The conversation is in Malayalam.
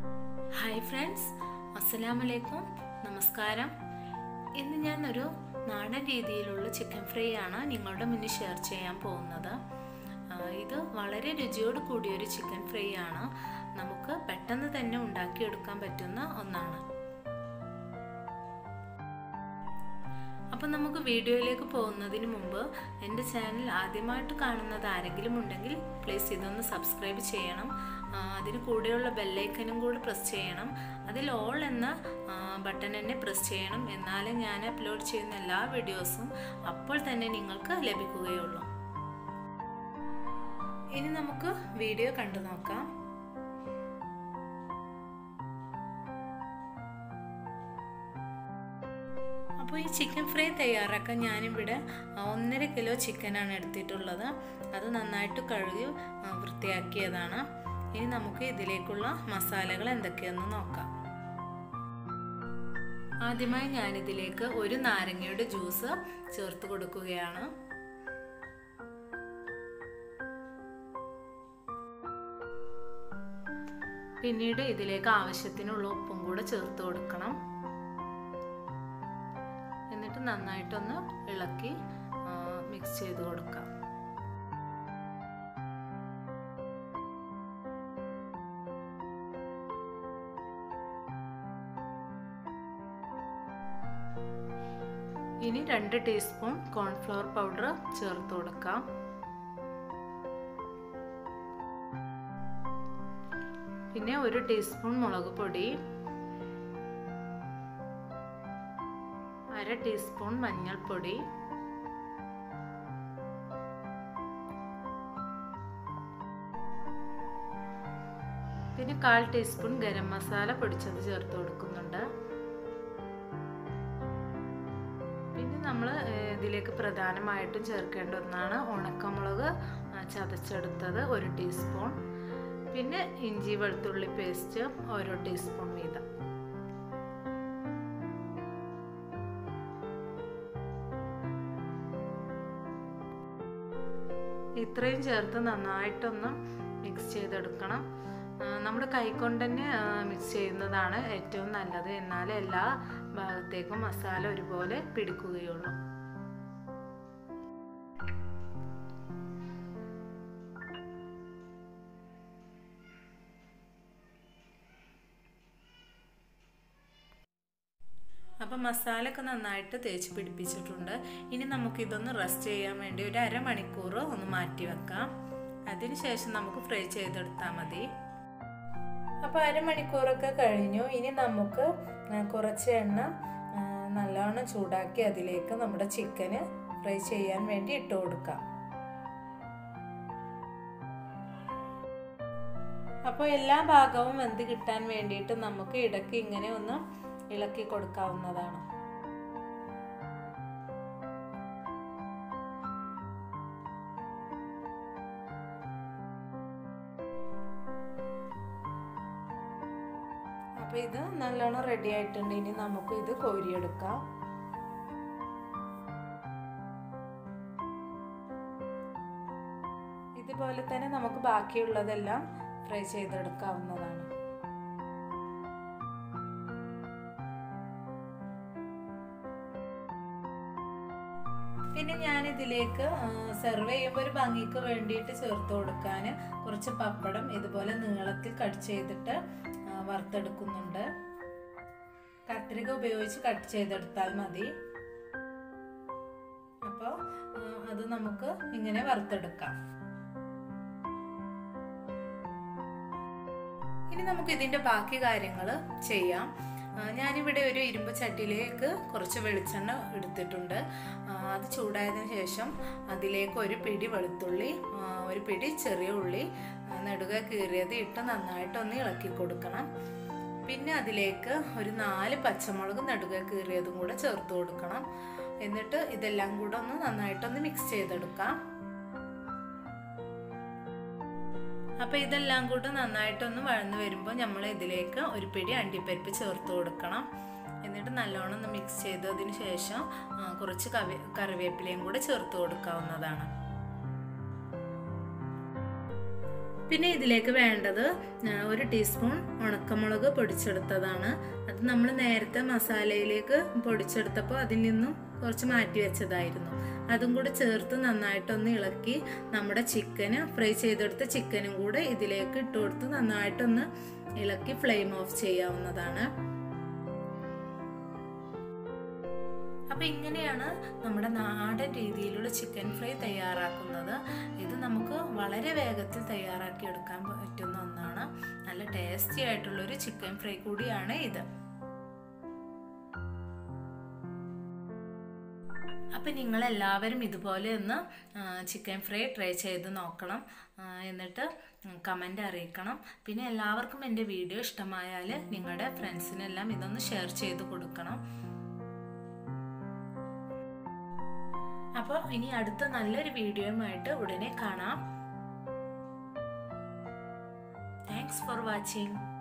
ഹായ് ഫ്രണ്ട്സ് അസ്സലാമലൈക്കും നമസ്കാരം ഇന്ന് ഞാൻ ഒരു നാടൻ രീതിയിലുള്ള ചിക്കൻ ഫ്രൈ ആണ് നിങ്ങളുടെ മുന്നിൽ ഷെയർ ചെയ്യാൻ പോകുന്നത് ആ, ഇത് വളരെ രുചിയോട് കൂടിയൊരു ചിക്കൻ ഫ്രൈ ആണ് നമുക്ക് പെട്ടെന്ന് തന്നെ ഉണ്ടാക്കിയെടുക്കാൻ പറ്റുന്ന ഒന്നാണ് അപ്പം നമുക്ക് വീഡിയോയിലേക്ക് പോകുന്നതിന് മുമ്പ് എൻ്റെ ചാനൽ ആദ്യമായിട്ട് കാണുന്നത് ആരെങ്കിലും ഉണ്ടെങ്കിൽ പ്ലീസ് ഇതൊന്ന് സബ്സ്ക്രൈബ് ചെയ്യണം ആ, അതിന് കൂടെയുള്ള ബെല്ലൈക്കനും കൂടെ പ്രസ് ചെയ്യണം അതിൽ ഓൾ എന്ന ബട്ടൺ തന്നെ പ്രസ് ചെയ്യണം എന്നാലേ ഞാൻ അപ്ലോഡ് ചെയ്യുന്ന എല്ലാ വീഡിയോസും അപ്പോൾ തന്നെ നിങ്ങൾക്ക് ലഭിക്കുകയുള്ളൂ ഇനി നമുക്ക് വീഡിയോ കണ്ടു നോക്കാം അപ്പോൾ ഈ ചിക്കൻ ഫ്രൈ തയ്യാറാക്കാൻ ഞാനിവിടെ ഒന്നര കിലോ ചിക്കനാണ് എടുത്തിട്ടുള്ളത് അത് നന്നായിട്ട് കഴുകി വൃത്തിയാക്കിയതാണ് ഇനി നമുക്ക് ഇതിലേക്കുള്ള മസാലകൾ എന്തൊക്കെയെന്ന് നോക്കാം ആദ്യമായി ഞാനിതിലേക്ക് ഒരു നാരങ്ങയുടെ ജ്യൂസ് ചേർത്ത് കൊടുക്കുകയാണ് പിന്നീട് ഇതിലേക്ക് ആവശ്യത്തിനുള്ള ഉപ്പും കൂടെ ചേർത്ത് കൊടുക്കണം എന്നിട്ട് നന്നായിട്ടൊന്ന് ഇളക്കി മിക്സ് ചെയ്ത് കൊടുക്കാം ഇനി രണ്ട് ടീസ്പൂൺ കോൺഫ്ലവർ പൗഡർ ചേർത്ത് കൊടുക്കാം പിന്നെ ഒരു ടീസ്പൂൺ മുളക് പൊടി അര ടീസ്പൂൺ മഞ്ഞൾപ്പൊടി പിന്നെ കാൽ ടീസ്പൂൺ ഗരം മസാല പൊടിച്ചത് ചേർത്ത് കൊടുക്കുന്നുണ്ട് പിന്നെ നമ്മൾ ഇതിലേക്ക് പ്രധാനമായിട്ടും ചേർക്കേണ്ട ഒന്നാണ് ഉണക്കമുളക് ചതച്ചെടുത്തത് ഒരു ടീസ്പൂൺ പിന്നെ ഇഞ്ചി വെളുത്തുള്ളി പേസ്റ്റ് ഓരോ ടീസ്പൂൺ വീതം ഇത്രയും ചേർത്ത് നന്നായിട്ടൊന്ന് മിക്സ് ചെയ്തെടുക്കണം നമ്മുടെ കൈകൊണ്ട് തന്നെ മിക്സ് ചെയ്യുന്നതാണ് ഏറ്റവും നല്ലത് എന്നാൽ എല്ലാ ഭാഗത്തേക്കും മസാല ഒരുപോലെ പിടിക്കുകയുള്ളൂ അപ്പം മസാലയൊക്കെ നന്നായിട്ട് തേച്ച് പിടിപ്പിച്ചിട്ടുണ്ട് ഇനി നമുക്കിതൊന്ന് റെസ്റ്റ് ചെയ്യാൻ വേണ്ടി ഒരു അരമണിക്കൂർ ഒന്ന് മാറ്റി വെക്കാം അതിനുശേഷം നമുക്ക് ഫ്രൈ ചെയ്തെടുത്താൽ മതി അപ്പോൾ അരമണിക്കൂറൊക്കെ കഴിഞ്ഞു ഇനി നമുക്ക് കുറച്ച് എണ്ണ നല്ലോണം ചൂടാക്കി അതിലേക്ക് നമ്മുടെ ചിക്കന് ഫ്രൈ ചെയ്യാൻ വേണ്ടി ഇട്ട് കൊടുക്കാം അപ്പോൾ എല്ലാ ഭാഗവും വെന്ത് കിട്ടാൻ വേണ്ടിയിട്ട് നമുക്ക് ഇടയ്ക്ക് ഇങ്ങനെ ഒന്ന് ഇളക്കി കൊടുക്കാവുന്നതാണ് അപ്പോൾ ഇത് നല്ലോണം റെഡി ആയിട്ടുണ്ട് ഇനി നമുക്ക് ഇത് കോരിയെടുക്കാം ഇതുപോലെ തന്നെ നമുക്ക് ബാക്കിയുള്ളതെല്ലാം ഫ്രൈ ചെയ്തെടുക്കാവുന്നതാണ് പിന്നെ ഞാൻ ഇതിലേക്ക് സെർവ് ചെയ്യുമ്പോൾ ഒരു ഭംഗിക്ക് വേണ്ടിയിട്ട് ചേർത്ത് കൊടുക്കാൻ കുറച്ച് പപ്പടം ഇതുപോലെ നീളത്തിൽ കട്ട് ചെയ്തിട്ട് വറുത്തെടുക്കുന്നുണ്ട് കത്രിക ഉപയോഗിച്ച് കട്ട് ചെയ്തെടുത്താൽ മതി അപ്പോൾ അത് നമുക്ക് ഇങ്ങനെ വറുത്തെടുക്കാം ഇനി നമുക്ക് ഇതിൻ്റെ ബാക്കി കാര്യങ്ങൾ ചെയ്യാം ഞാനിവിടെ ഒരു ഇരുമ്പ് ചട്ടിയിലേക്ക് കുറച്ച് വെളിച്ചെണ്ണ എടുത്തിട്ടുണ്ട് അത് ചൂടായതിനു ശേഷം അതിലേക്ക് ഒരു പിടി വെളുത്തുള്ളി ഒരു പിടി ചെറിയ ഉള്ളി നെടുക കീറിയത് ഇട്ട് നന്നായിട്ടൊന്ന് ഇളക്കി കൊടുക്കണം പിന്നെ അതിലേക്ക് ഒരു നാല് പച്ചമുളക് നെടുക കീറിയതും കൂടെ ചേർത്ത് കൊടുക്കണം എന്നിട്ട് ഇതെല്ലാം കൂടെ ഒന്ന് നന്നായിട്ടൊന്ന് മിക്സ് ചെയ്തെടുക്കാം അപ്പോൾ ഇതെല്ലാം കൂടെ നന്നായിട്ടൊന്ന് വഴന്നു വരുമ്പോൾ നമ്മൾ ഇതിലേക്ക് ഒരു പിടി അണ്ടിപ്പരിപ്പ് ചേർത്ത് കൊടുക്കണം എന്നിട്ട് നല്ലോണം ഒന്ന് മിക്സ് ചെയ്തതിന് ശേഷം കുറച്ച് കവി കറിവേപ്പിലയും കൂടെ ചേർത്ത് കൊടുക്കാവുന്നതാണ് പിന്നെ ഇതിലേക്ക് വേണ്ടത് ഒരു ടീസ്പൂൺ ഉണക്കമുളക് പൊടിച്ചെടുത്തതാണ് അത് നമ്മൾ നേരത്തെ മസാലയിലേക്ക് പൊടിച്ചെടുത്തപ്പോൾ അതിൽ നിന്നും കുറച്ച് മാറ്റി വെച്ചതായിരുന്നു അതും കൂടെ ചേർത്ത് നന്നായിട്ടൊന്ന് ഇളക്കി നമ്മുടെ ചിക്കന് ഫ്രൈ ചെയ്തെടുത്ത ചിക്കനും കൂടെ ഇതിലേക്ക് ഇട്ട് കൊടുത്ത് നന്നായിട്ടൊന്ന് ഇളക്കി ഫ്ലെയിം ഓഫ് ചെയ്യാവുന്നതാണ് അപ്പോൾ ഇങ്ങനെയാണ് നമ്മുടെ നാടൻ രീതിയിലുള്ള ചിക്കൻ ഫ്രൈ തയ്യാറാക്കുന്നത് ഇത് നമുക്ക് വളരെ വേഗത്തിൽ തയ്യാറാക്കി എടുക്കാൻ പറ്റുന്ന ഒന്നാണ് നല്ല ടേസ്റ്റി ആയിട്ടുള്ളൊരു ചിക്കൻ ഫ്രൈ കൂടിയാണ് ഇത് അപ്പം നിങ്ങളെല്ലാവരും ഇതുപോലെ ഒന്ന് ചിക്കൻ ഫ്രൈ ട്രൈ ചെയ്ത് നോക്കണം എന്നിട്ട് കമൻ്റ് അറിയിക്കണം പിന്നെ എല്ലാവർക്കും എൻ്റെ വീഡിയോ ഇഷ്ടമായാൽ നിങ്ങളുടെ ഫ്രണ്ട്സിനെല്ലാം ഇതൊന്ന് ഷെയർ ചെയ്ത് കൊടുക്കണം അപ്പോൾ ഇനി അടുത്ത നല്ലൊരു വീഡിയോയുമായിട്ട് ഉടനെ കാണാം താങ്ക്സ് ഫോർ വാച്ചിങ്